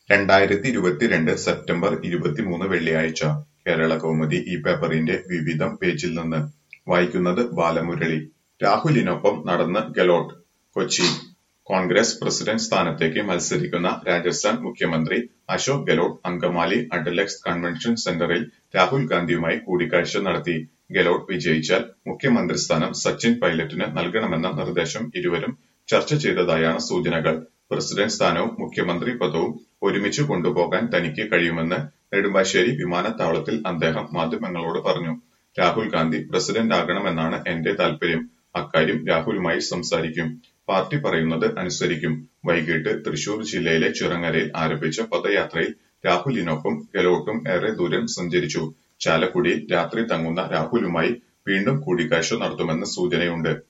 രണ്ടായിരത്തി ഇരുപത്തിരണ്ട് സെപ്റ്റംബർ ഇരുപത്തിമൂന്ന് വെള്ളിയാഴ്ച കേരള കൗമുദി ഈ പേപ്പറിന്റെ വിവിധം പേജിൽ നിന്ന് വായിക്കുന്നത് ബാലമുരളി രാഹുലിനൊപ്പം നടന്ന് ഗെലോട്ട് കൊച്ചി കോൺഗ്രസ് പ്രസിഡന്റ് സ്ഥാനത്തേക്ക് മത്സരിക്കുന്ന രാജസ്ഥാൻ മുഖ്യമന്ത്രി അശോക് ഗെലോട്ട് അങ്കമാലി അഡലക്സ് കൺവെൻഷൻ സെന്ററിൽ രാഹുൽ ഗാന്ധിയുമായി കൂടിക്കാഴ്ച നടത്തി ഗെലോട്ട് വിജയിച്ചാൽ മുഖ്യമന്ത്രി സ്ഥാനം സച്ചിൻ പൈലറ്റിന് നൽകണമെന്ന നിർദ്ദേശം ഇരുവരും ചർച്ച ചെയ്തതായാണ് സൂചനകൾ പ്രസിഡന്റ് സ്ഥാനവും മുഖ്യമന്ത്രി പദവും ഒരുമിച്ച് കൊണ്ടുപോകാൻ തനിക്ക് കഴിയുമെന്ന് നെടുമ്പാശ്ശേരി വിമാനത്താവളത്തിൽ അദ്ദേഹം മാധ്യമങ്ങളോട് പറഞ്ഞു രാഹുൽ ഗാന്ധി പ്രസിഡന്റ് ആകണമെന്നാണ് എന്റെ താൽപര്യം അക്കാര്യം രാഹുലുമായി സംസാരിക്കും പാർട്ടി പറയുന്നത് അനുസരിക്കും വൈകിട്ട് തൃശൂർ ജില്ലയിലെ ചിറങ്ങരയിൽ ആരംഭിച്ച പദയാത്രയിൽ രാഹുലിനൊപ്പം ഗെലോട്ടും ഏറെ ദൂരം സഞ്ചരിച്ചു ചാലക്കുടിയിൽ രാത്രി തങ്ങുന്ന രാഹുലുമായി വീണ്ടും കൂടിക്കാഴ്ച നടത്തുമെന്ന് സൂചനയുണ്ട്